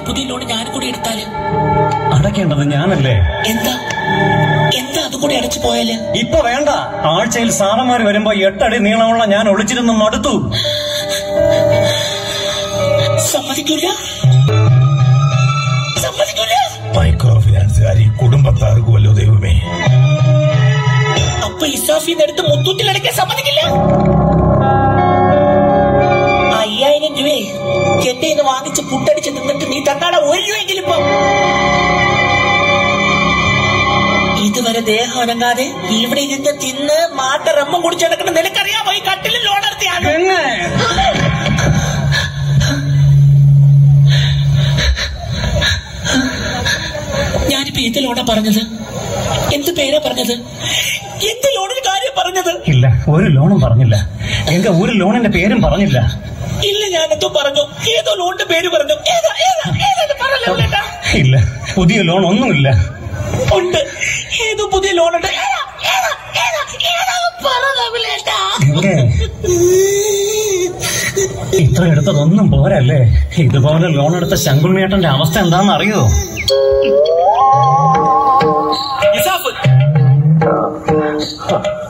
പുതിയ ലോൺ ഞാൻ കൂടി എടുത്താല് അടയ്ക്കേണ്ടത് ഞാനല്ലേ എന്താ എന്താ അതും കൂടി അടച്ചു പോയാല് ഇപ്പൊ വേണ്ട ആഴ്ചയിൽ സാറന്മാര് വരുമ്പോ എട്ടടി നീളമുള്ള ഞാൻ ഒളിച്ചിരുന്ന് മടുത്തു സമ്മതിക്കൂല സമ്മതിക്കൂല മൈക്രോ ഫിനാൻസുകാർ ഈ കുടുംബത്താർക്കുമല്ലോ ദൈവമേ അപ്പൊ ഇസാഫിന്ന് എടുത്ത് മുത്തൂറ്റിൽ അടയ്ക്കാൻ സമ്മതിക്കില്ല അയ്യായിരം രൂപയെ എന്റെ നിന്ന് വാങ്ങിച്ച് പുട്ടടിച്ച് നിന്നിട്ട് നീ തന്നാടെ ഒരു രൂപയെങ്കിലും ഇപ്പം ഇതുവരെ ദേഹം അനങ്ങാതെ ഇവിടെ ഇരുന്ന് തിന്ന് മാട്ട റമ്മം കുടിച്ച് നടക്കുന്ന നിനക്കറിയാമോ ഈ കട്ടിലിൽ ലോൺ നടത്തിയാണ് ഞാനിപ്പോ എന്ത് ലോണാ പറഞ്ഞത് എന്ത് പേരാ പറഞ്ഞത് എന്ത് ലോണിന് കാര്യം പറഞ്ഞത് ഇല്ല ഒരു ലോണും പറഞ്ഞില്ല എങ്ക ഒരു ലോണിന്റെ പേരും പറഞ്ഞില്ല ഇല്ല ഞാൻ എന്തോ പറഞ്ഞു ഏതോ ലോണിന്റെ പേര് പറഞ്ഞു ഏതാ ഏതാ ഏതാ പറഞ്ഞല്ലോ ചേട്ടാ ഇല്ല പുതിയ ലോൺ ഒന്നുമില്ല ഉണ്ട് ഏതോ പുതിയ ലോണുണ്ട് ഏതാ ഏതാ ഏതാ ഏതാ പറ തമിഴേട്ടാ എങ്കെ ഇത്ര എടുത്തതൊന്നും പോരല്ലേ ഇതുപോലെ ലോൺ എടുത്ത ശങ്കുണ്ണിയേട്ടന്റെ അവസ്ഥ എന്താണെന്ന് അറിയോ ഇസാഫ്